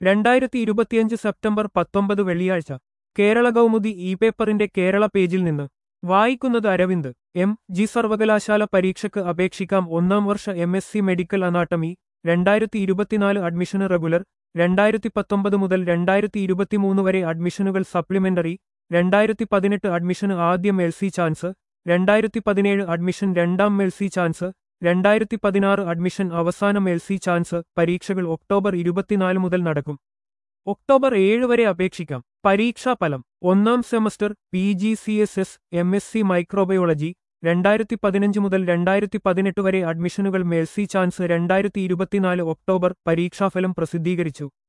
രണ്ടായിരത്തി ഇരുപത്തിയഞ്ച് സെപ്റ്റംബർ പത്തൊമ്പത് വെള്ളിയാഴ്ച കേരള കൗമുദി ഇ പേപ്പറിന്റെ കേരള പേജിൽ നിന്ന് വായിക്കുന്നത് അരവിന്ദ് എം ജി സർവകലാശാല പരീക്ഷയ്ക്ക് അപേക്ഷിക്കാം ഒന്നാം വർഷ M S C medical anatomy രണ്ടായിരത്തി ഇരുപത്തിനാല് അഡ്മിഷന് റെഗുലർ രണ്ടായിരത്തി പത്തൊമ്പത് മുതൽ രണ്ടായിരത്തി ഇരുപത്തിമൂന്ന് വരെ അഡ്മിഷനുകൾ സപ്ലിമെന്ററി രണ്ടായിരത്തി പതിനെട്ട് അഡ്മിഷന് ആദ്യം എൽ സി ചാൻസ് രണ്ടായിരത്തി പതിനേഴ് അഡ്മിഷൻ രണ്ടാം എൽ സി ചാൻസ് രണ്ടായിരത്തി പതിനാറ് അഡ്മിഷൻ അവസാനം എൽ സി ചാൻസ് പരീക്ഷകൾ ഒക്ടോബർ ഇരുപത്തിനാല് മുതൽ നടക്കും ഒക്ടോബർ ഏഴ് വരെ അപേക്ഷിക്കാം പരീക്ഷാഫലം ഒന്നാം semester P G C S S M S C microbiology രണ്ടായിരത്തി പതിനഞ്ച് മുതൽ രണ്ടായിരത്തി പതിനെട്ട് വരെ അഡ്മിഷനുകൾ മേൽസി ചാൻസ് രണ്ടായിരത്തി ഇരുപത്തിനാല് ഒക്ടോബർ പരീക്ഷാഫലം പ്രസിദ്ധീകരിച്ചു